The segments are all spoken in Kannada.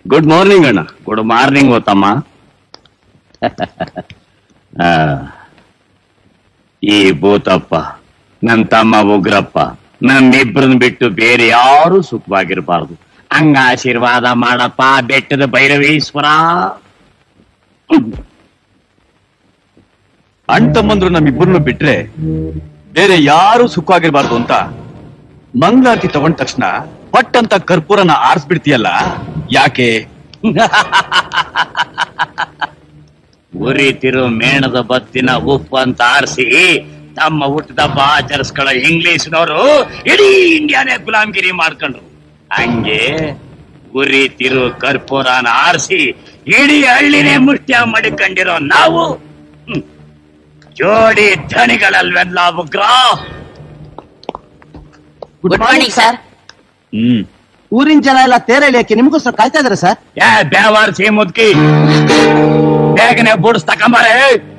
ಗುಡ್ ಮಾರ್ನಿಂಗ್ ಅಣ್ಣ ಗುಡ್ ಮಾರ್ನಿಂಗ್ ತಮ್ಮ ಆ, ಈ ಭೂತಪ್ಪ ನನ್ ತಮ್ಮ ಉಗ್ರಪ್ಪ ನಮ್ಮಿಬ್ರನ್ ಬಿಟ್ಟು ಬೇರೆ ಯಾರು ಸುಖವಾಗಿರ್ಬಾರ್ದು ಹಂಗ ಆಶೀರ್ವಾದ ಮಾಡಪ್ಪ ಬೆಟ್ಟದ ಭೈರವೇಶ್ವರ ಅಣ್ಣ ತಮ್ಮಂದ್ರು ನಮ್ಮಿಬ್ಬರನ್ನು ಬಿಟ್ರೆ ಬೇರೆ ಯಾರು ಸುಖವಾಗಿರ್ಬಾರ್ದು ಅಂತ ಮಂಗಳಾರತಿ ತಗೊಂಡ ತಕ್ಷಣ ಪಟ್ಟಂತ ಕರ್ಪೂರನ ಆರಿಸ್ಬಿಡ್ತೀಯಲ್ಲ ಯಾಕೆ ಉರಿತಿರು ಮೇಣದ ಬತ್ತಿನ ಉಪ್ಪು ಅಂತ ಆರಿಸಿ ತಮ್ಮ ಹುಟ್ಟದಬ್ಬ ಆಚರಿಸ್ಕೊಳ್ಳೋ ಇಂಗ್ಲಿಷ್ನವರು ಇಡೀ ಇಂಡಿಯಾನೇ ಗುಲಾಮ್ಗಿರಿ ಮಾಡ್ಕೊಂಡ್ರು ಹಂಗೆ ಉರಿತಿರು ಕರ್ಪೂರನ ಆರಿಸಿ ಇಡೀ ಹಳ್ಳಿನೇ ಮುಷ್ಟ್ಯ ಮಾಡಿಕೊಂಡಿರೋ ನಾವು ಹ್ಮ್, ಜೋಡಿ ಧಣಿಗಳಲ್ವೆಲ್ಲ ಉಗ್ರ ಗುಡ್ ಮಾರ್ನಿಂಗ್ ಸರ್ ಹ್ಮ್ ಊರಿನ ಜನ ಎಲ್ಲ ತೇರ ಎಳಿಯಕ್ಕೆ ನಿಮಗೋಸ್ಕರ ಕಾಯ್ತಾ ಇದಾರೆ ಸರ್ ಯಾ ಬ್ಯಾವಾರ್ಸಿ ಮುದ್ಕಿ ಬೇಗನೆ ಬುಡ್ಸ್ ತಕೊಂಬಾರೆ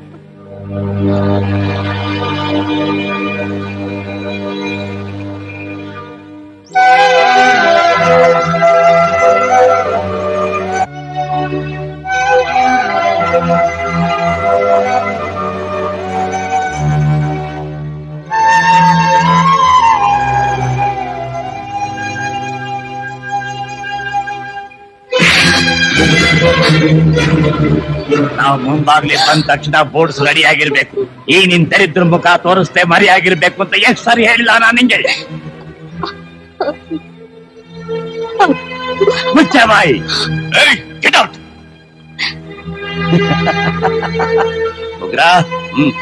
ನಾವು ಮುಂಬಾಗ್ಲಿ ಬಂದ ತಕ್ಷಣ ಬೋರ್ಡ್ಸ್ ರೆಡಿ ಆಗಿರ್ಬೇಕು ಈ ನಿನ್ ದರಿದ್ರ ಮುಖ ತೋರಿಸ್ತೆ ಮರಿ ಆಗಿರ್ಬೇಕು ಅಂತ ಎಷ್ಟ್ ಸರಿ ಹೇಳಿಲ್ಲ ನಾನು ನಿಂಗೆ ಮುಚ್ಚ ಬಾಯಿ ಗೆಟ್ ಔಟ್ ಉಗ್ರ ಹ್ಮ್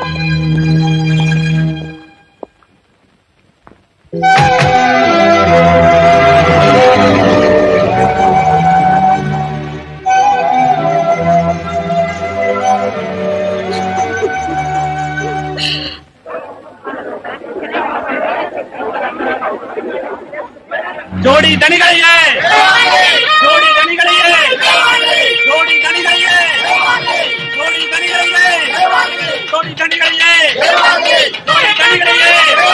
ಜೋಡಿ ದಣಿಗಳಿಗೆ ಜೋಡಿ ದಣಿಗಳಿಗೆ ಜೋಡಿ ದಣಿಗಳಿಗೆ ಜೋಡಿ ದಣಿಗಳಿಗೆ ಜೋಡಿ ದಣಿಗಳಿಗೆ ಜೋಡಿ ದಣಿಗಳಿಗೆ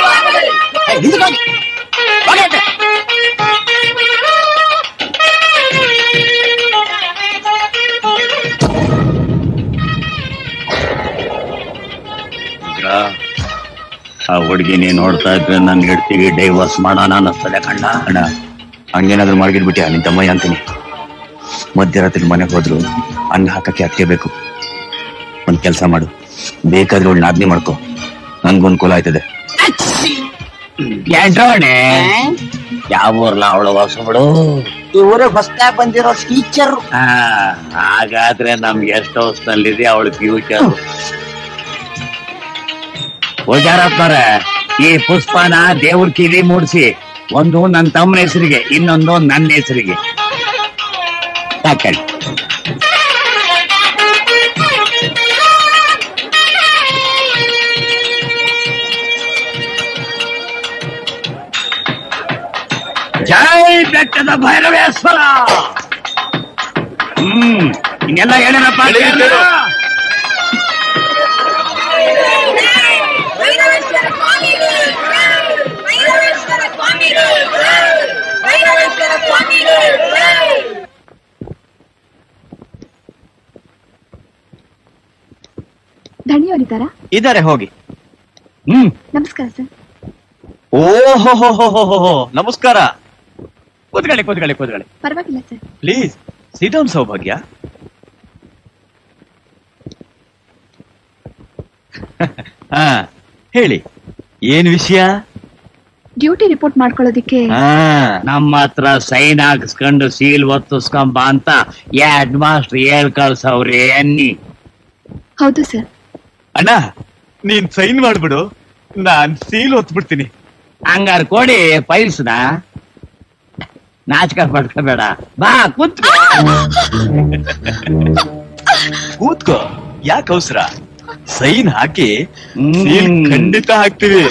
ಉಗ್ರ, ಆ ಹುಡುಗಿನಿ ನೋಡ್ತಾ ಇದ್ರೆ ನನ್ನ ಹೆಡ್ತಿಗೆ ಡೈವರ್ಸ್ ಮಾಡೋಣ ಅನ್ನಿಸ್ತದೆ ಕಣ್ಣ ಅಣ್ಣ ಹಂಗೇನಾದ್ರೂ ಮಾಡ್ಗಿಡ್ಬಿಟ್ಯಾ ನಿನ್ ತಮ್ಮಯ್ಯ ಅಂತೀನಿ ಮಧ್ಯರಾತ್ರಿ ಮನೆಗೆ ಹೋದ್ರು ಅನ್ನ ಹಾಕಕ್ಕೆ ಅಕ್ಕೆ ಬೇಕು ಒಂದ್ ಕೆಲ್ಸ ಮಾಡು ಬೇಕಾದ್ರೆ ಒಳ್ಳೆ ನಾದ್ನಿ ಮಾಡ್ಕೊ ನನ್ಗೂ ಅನುಕೂಲ ಆಯ್ತದೆ ಎಂಟೋಣೆ ಯಾವ ಊರ್ಲ ಅವಳು ಹೊಸಬಳು ಈ ಊರಿಗೆ ಹೊಸದಾಗಿ ಬಂದಿರೋ ಟೀಚರ್ ಆ, ಹಾಗಾದ್ರೆ ನಮ್ಗೆ ಎಷ್ಟು ಹೌಸ್ನಲ್ಲಿದೆ ಅವಳ ಫ್ಯೂಚರ್ ಪೂಜಾರಪ್ಪನವ್ರೆ ಈ ಪುಷ್ಪನ ದೇವ್ರ ಕಿವಿ ಮೂಡಿಸಿ ಒಂದು ನನ್ನ ತಮ್ಮನ ಹೆಸರಿಗೆ ಇನ್ನೊಂದು ನನ್ನ ಹೆಸರಿಗೆ ಸಾಕಳಿ ಜೈ ಬೆಟ್ಟದ ಭೈರವೇಶ್ವರ ಹ್ಮ್ ಇನ್ನೆಲ್ಲ ಹೇಳೇನಪ್ಪ ಕೇಳ್ದ? ಭೈರವೇಶ್ವರ ಸ್ವಾಮಿಗಳು ಭೈರವೇಶ್ವರ ಸ್ವಾಮಿಗಳು ಭೈರವೇಶ್ವರ ಸ್ವಾಮಿಗಳು ಧಣಿಯವರಿದ್ದಾರಾ ಇದಾರೆ ಹೋಗಿ ಹ್ಮ್ ನಮಸ್ಕಾರ ಸರ್ ಓಹೋ ನಮಸ್ಕಾರ ಕೂತ್ಕೊಳ್ಳಿ ಕೂತ್ಕೊಳ್ಳಿ ಕೂತ್ಕೊಳ್ಳಿ ಪರವಾಗಿಲ್ಲ ಸರ್ ಪ್ಲೀಸ್ ಸಿಡೌನ್ ಸೌಭಾಗ್ಯ ಹಾ ಹೇಳಿ ಏನ್ ವಿಷಯ ಡ್ಯೂಟಿ ರಿಪೋರ್ಟ್ ಮಾಡ್ಕೊಳ್ಳೋದಿಕ್ಕೆ ಹಾ ನಮ್ಮ ಹತ್ರ ಸೈನ್ ಹಾಕಿಸ್ಕೊಂಡು ಸೀಲ್ ಒತ್ತಿಸ್ಕೊಂಬ ಅಂತ ಹೆಡ್ ಮಾಸ್ಟರ್ ಹೇಳ್ ಕಳ್ಸವ್ರಿ ಅನ್ನಿ ಹೌದು ಸರ್ ಅಣ್ಣ ನೀನ್ ಸೈನ್ ಮಾಡ್ಬಿಡು ನಾನ್ ಸೀಲ್ ಒತ್ಬಿಡ್ತೀನಿ ಹಂಗಾರ್ ಕೊಡಿ ಫೈಲ್ಸ್ನ ನಾಚಿಕ ಪಡ್ಕೋಬೇಡ ಬಾ ಕೂತ್ಕೋ ಕೂತ್ಕೋ ಯಾಕೆ ಅವಸರ ಸೈನ್ ಹಾಕಿ ಹ್ಮ್. ಸೀಲ್ ಖಂಡಿತ ಹಾಕ್ತಿವಿ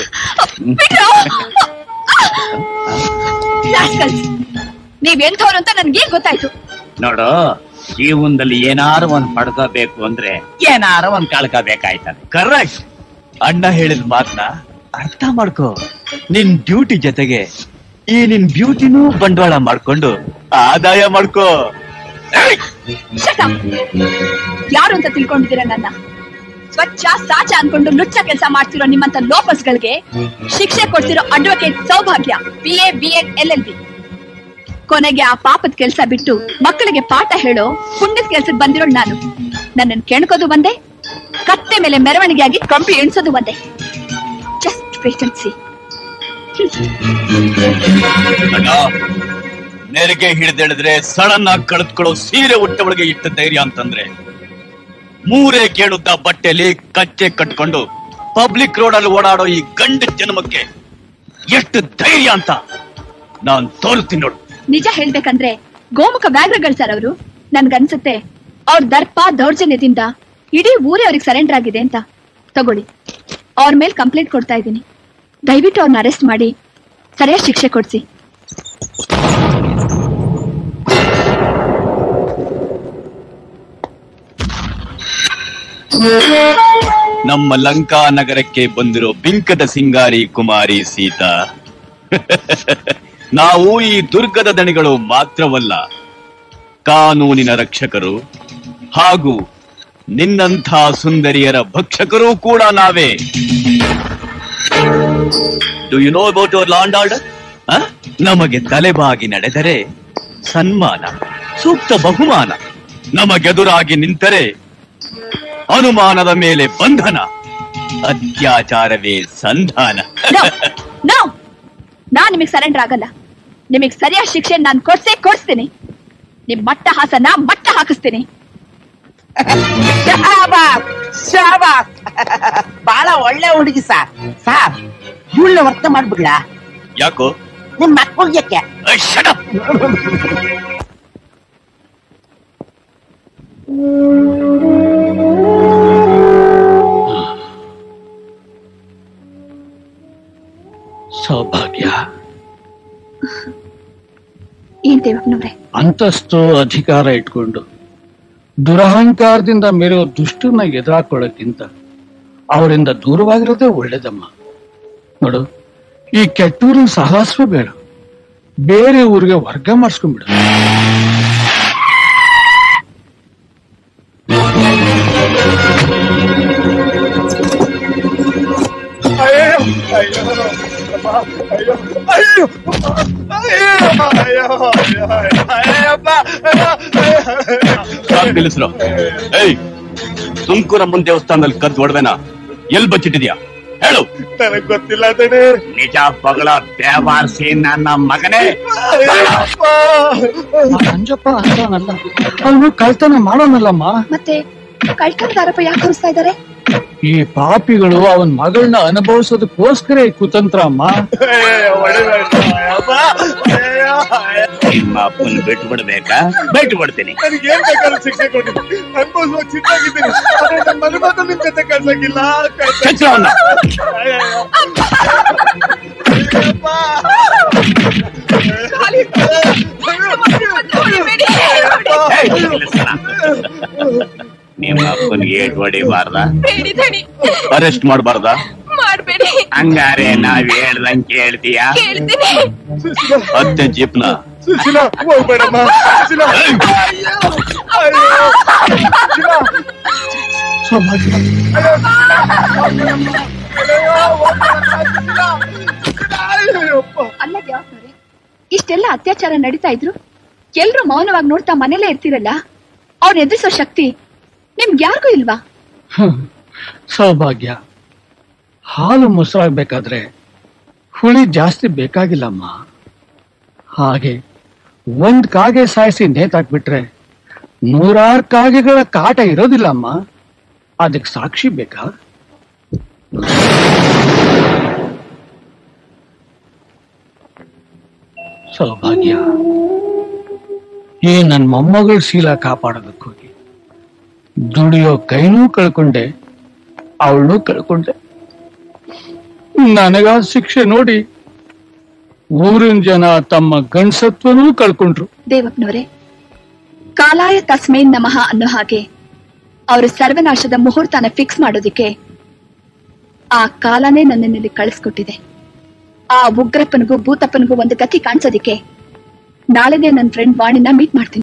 Rascals! ನೀವ್ ಎಂಥವ್ರು ಅಂತ ನನ್ಗೆ ಗೊತ್ತಾಯ್ತು ನೋಡು ಜೀವನದಲ್ಲಿ ಏನಾರು ಒಂದ್ ಪಡ್ಕೋಬೇಕು ಅಂದ್ರೆ ಏನಾರು ಒಂದ್ ಕಳ್ಕೋಬೇಕಾಯ್ತದೆ ಕರೆಕ್ಟ್ ಅಣ್ಣ ಹೇಳಿದ ಮಾತನ್ನ ಅರ್ಥ ಮಾಡ್ಕೋ ನಿನ್ ಡ್ಯೂಟಿ ಜೊತೆಗೆ ಈ ನಿನ್ ಬ್ಯೂಟಿನೂ ಬಂಡವಾಳ ಮಾಡ್ಕೊಂಡು ಆದಾಯ ಮಾಡ್ಕೋ Shut up. ಯಾರು ಅಂತ ತಿಳ್ಕೊಂಡಿದ್ದೀರಾ ನನ್ನ ಸ್ವಚ್ಛ ಸಾಚ ಅನ್ಕೊಂಡು ಲುಚ್ಚ ಕೆಲಸ ಮಾಡ್ತಿರೋ ನಿಮ್ಮಂತ ಲೋಫರ್ಸ್ಗಳಿಗೆ ಶಿಕ್ಷೆ ಕೊಡ್ತಿರೋ advocate Soubhagya B A B Ed L L B ಕೊನೆಗೆ ಆ ಪಾಪದ ಕೆಲಸ ಬಿಟ್ಟು ಮಕ್ಕಳಿಗೆ ಪಾಠ ಹೇಳೋ ಪುಣ್ಯದ ಕೆಲ್ಸಕ್ಕೆ ಬಂದಿರೋ ನಾನು ನನ್ನನ್ನು ಕೆಣಕೋದು ಬಂದೆ ಕತ್ತೆ ಮೇಲೆ ಮೆರವಣಿಗೆಯಾಗಿ ಕಂಬಿ ಎಣಿಸೋದು ಬಂದೆ ಜಸ್ಟ್ ವೇಟ್ ಅಂಡ್ ಸಿ ಅಣ್ಣ ನೆರಿಗೆ ಹಿಡಿದಿಡಿದ್ರೆ ಸಡನ್ ಆಗಿ ಕಳೆದ್ಕೊಳ್ಳೋ ಸೀರೆ ಉಟ್ಟವಳಿಗೆ ಇಟ್ಟ ಧೈರ್ಯ ಅಂತಂದ್ರೆ ಮೂರೇ ಕೇಳುದ್ದ ಬಟ್ಟೆಲಿ ಕಚ್ಚೆ ಕಟ್ಕೊಂಡು ಪಬ್ಲಿಕ್ ರೋಡ್ ಅಲ್ಲಿ ಓಡಾಡೋ ಈ ಗಂಡ ಜನ್ಮಕ್ಕೆ ಎಷ್ಟು ಧೈರ್ಯ ಅಂತ ನಾನ್ ತೋರಿಸ್ತೀನಿ ನೋಡು ನಿಜ ಹೇಳ್ಬೇಕಂದ್ರೆ ಗೋಮುಖ ವ್ಯಾಘ್ರಗಳು ಸರ್ ಅವರು ನನ್ಗನ್ಸುತ್ತೆ ಅವ್ರ ದರ್ಪ ದೌರ್ಜನ್ಯದಿಂದ ಇಡೀ ಊರೇ ಅವ್ರಿಗೆ ಸರೆಂಡರ್ ಆಗಿದೆ ಅಂತ ತಗೊಳ್ಳಿ ಅವ್ರ ಮೇಲೆ ಕಂಪ್ಲೇಂಟ್ ಕೊಡ್ತಾ ಇದ್ದೀನಿ ದಯವಿಟ್ಟು ಅವ್ರನ್ನ ಅರೆಸ್ಟ್ ಮಾಡಿ ಸರಿಯಾದ ಶಿಕ್ಷೆ ಕೊಡ್ಸಿ ನಮ್ಮ ಲಂಕಾ ನಗರಕ್ಕೆ ಬಂದಿರೋ ಬಿಂಕದ ಸಿಂಗಾರಿ ಕುಮಾರಿ ಸೀತಾ ನಾವು ಈ ದುರ್ಗದ ದಣಿಗಳು ಮಾತ್ರವಲ್ಲ ಕಾನೂನಿನ ರಕ್ಷಕರು ಹಾಗೂ ನಿನ್ನಂಥ ಸುಂದರಿಯರ ಭಕ್ಷಕರೂ ಕೂಡ ನಾವೇ do you know about our law and order ನಮಗೆ ತಲೆಬಾಗಿ ನಡೆದರೆ ಸನ್ಮಾನ ಸೂಕ್ತ ಬಹುಮಾನ ನಮಗೆದುರಾಗಿ ನಿಂತರೆ ಅನುಮಾನದ ಮೇಲೆ ಬಂಧನ ಅತ್ಯಾಚಾರವೇ ಸಂಧಾನ ನೋ ನಾನ್ ನಿಮಗೆ ಸರೆಂಡರ್ ಆಗಲ್ಲ ನಿಮಗೆ ಸರಿಯಾದ ಶಿಕ್ಷೆ ನಾನು ಕೊಡ್ಸೇ ಕೊಡಿಸ್ತೀನಿ ನಿಮ್ ಮಟ್ಟ ಹಾಸನ ಮಟ್ಟ ಹಾಕಿಸ್ತೀನಿ ಶಾಬಾಸ್ ಶಾಬಾಸ್ ಬಹಳ ಒಳ್ಳೆ ಹುಡುಗಿ ಸಾರ್ ಸಾರ್ ಇವಳನ್ನ ವರ್ತ ಮಾಡ್ಬಿಡ್ಲಾ ಯಾಕೋ ನಿಮ್ ಮಕ್ಕಳಿಗೆ ಐ, shut up. ಸೌಭಾಗ್ಯ ಏನ್ ದೇವಪ್ಪನವ್ರೆ ಅಂತಸ್ತು ಅಧಿಕಾರ ಇಟ್ಕೊಂಡು ದುರಹಂಕಾರದಿಂದ ಮೇರೆಯೋ ದುಷ್ಟನ್ನ ಎದುರಾಕೊಳ್ಳೋಕ್ಕಿಂತ ಅವರಿಂದ ದೂರವಾಗಿರೋದೇ ಒಳ್ಳೇದಮ್ಮ ನೋಡು ಈ ಕೆಟ್ಟೂರಿನ ಸಹವಾಸವೇ ಬೇಡ ಬೇರೆ ಊರಿಗೆ ವರ್ಗ ಮಾಡಿಸ್ಕೊಂಡ್ಬಿಡು ಸಾಕ್ ನಿಲ್ಲಿಸ್ರು. ಏಯ್ ತುಮಕೂರಮ್ಮನ ದೇವಸ್ಥಾನದಲ್ಲಿ ಕದ್ ಹೊಡ್ವೆನಾ ಎಲ್ ಬಚ್ಚಿಟ್ಟಿದ್ಯಾ ಹೇಳು ನನಗ್ ಗೊತ್ತಿಲ್ಲ ದಣೆ ನಿಜ ಪಗಳ ಬೇವಾರ್ಸಿ ನನ್ನ ಮಗನೇ ಅಂಜಪ್ಪ ಅಂತಾನಲ್ಲ ಅವನು ಕಳ್ತನ ಮಾಡೋನಲ್ಲಮ್ಮ ಮತ್ತೆ ಕಳ್ತನದ ಆರೋಪ ಯಾಕೆ ಹೊರಿಸ್ತಾ ಇದ್ದಾರೆ ಈ ಪಾಪಿಗಳು ಅವನ್ ಮಗಳನ್ನ ಅನುಭವಿಸೋದಕ್ಕೋಸ್ಕರ ಈ ಕುತಂತ್ರ ಅಮ್ಮ ನಿಮ್ಮ ಅಪ್ಪನ್ ಬಿಟ್ಟು ಬಿಡ್ಬೇಕಾ ಬಿಟ್ಟು ಬಿಡ್ತೀನಿ ನನಗೆ ಏನ್ ಬೇಕಾದ್ರೂ ಶಿಕ್ಷೆ ಕೊಟ್ಟಿದ್ದೀನಿ ಅನ್ಭವಿಸುವ ಚಿತ್ತಾಗಿದ್ದೀನಿ ಆದ್ರೆ ನನ್ನ ಮನೆ ಮಾತ್ರ ನಿಮ್ ಜೊತೆ ಕಳ್ಸಂಗಿಲ್ಲ ಚಚ್ಚು ಅವ್ನ. ಏಯ್, ನಿಲ್ಲಿಸ್ರ. ನಿಮ್ಮ ಅಪ್ಪನ್ಗೆ ಏಟ್ ಹೊಡಿಬಾರ್ದ ಬೇಡಿ ದಣಿ ಅರೆಸ್ಟ್ ಮಾಡಬಾರ್ದ ಮಾಡ್ಬೇಡಿ ಹಂಗಾರೆ ನಾವ್ ಹೇಳ್ದಂಗ್ ಕೇಳ್ತೀಯಾ ಕೇಳ್ತೀನಿ ಹತ್ತೆ ಜೀಪ್ನ ಸುಶೀಲ ಹೋಗ್ಬೇಡಮ್ಮ ಸುಶೀಲ ಅಯ್ಯೋ ಅಯ್ಯೋ ಸುಶೀಲ ಸೌಭಾಗ್ಯ ಅಯ್ಯಪ್ಪ ಅಲ್ಲ ದೇವಪ್ಪನವ್ರೆ ಇಷ್ಟೆಲ್ಲ ಅತ್ಯಾಚಾರ ನಡೀತಾ ಇದ್ರು ಎಲ್ರು ಮೌನವಾಗಿ ನೋಡ್ತಾ ಮನೇಲೇ ಇರ್ತಿರಲ್ಲ ಅವ್ರ ಎದುರಿಸೋ ಶಕ್ತಿ ನಿಮ್ಗೆ ಯಾರಿಗೂ ಇಲ್ವಾ ಹ್ಮ್. ಸೌಭಾಗ್ಯ ಹಾಲು ಮೊಸರಾಗ್ಬೇಕಾದ್ರೆ ಹುಳಿ ಜಾಸ್ತಿ ಬೇಕಾಗಿಲ್ಲಮ್ಮ ಹಾಗೆ ಒಂದ್ ಕಾಗೆ ಸಾಯಿಸಿ ನೇತಾಕ್ಬಿಟ್ರೆ ನೂರಾರು ಕಾಗೆಗಳ ಕಾಟ ಇರೋದಿಲ್ಲಮ್ಮ ಅದಕ್ಕೆ ಸಾಕ್ಷಿ ಬೇಕಾ ಸೌಭಾಗ್ಯ ಈ ನನ್ನ ಮೊಮ್ಮಗಳ ಶೀಲ ಕಾಪಾಡೋದಕ್ಕೋಗಿ ದುಡಿಯೋ ಕೈನೂ ಕಳ್ಕೊಂಡೆ ಅವಳನ್ನೂ ಕಳ್ಕೊಂಡೆ ನನಗ ಶಿಕ್ಷೆ ನೋಡಿ ಊರಿನ ಜನ ತಮ್ಮ ಗಂಡಸತ್ವನೂ ಕಳ್ಕೊಂಡ್ರು ದೇವಪ್ಪನವರೇ ಕಾಲಾಯ ತಸ್ಮೈನ್ ನಮಃ ಅನ್ನೋ ಹಾಗೆ ಅವರು ಸರ್ವನಾಶದ ಮುಹೂರ್ತನ ಫಿಕ್ಸ್ ಮಾಡೋದಿಕ್ಕೆ ಆ ಕಾಲನೇ ನನ್ನಲ್ಲಿ ಕಳಿಸ್ಕೊಟ್ಟಿದೆ ಆ ಉಗ್ರಪ್ಪನಿಗೂ ಭೂತಪ್ಪನಿಗೂ ಒಂದು ಗತಿ ಕಾಣಿಸೋದಿಕ್ಕೆ ನಾಳೆನೇ ನನ್ನ ಫ್ರೆಂಡ್ ವಾಣಿನ ಮೀಟ್ ಮಾಡ್ತೀನಿ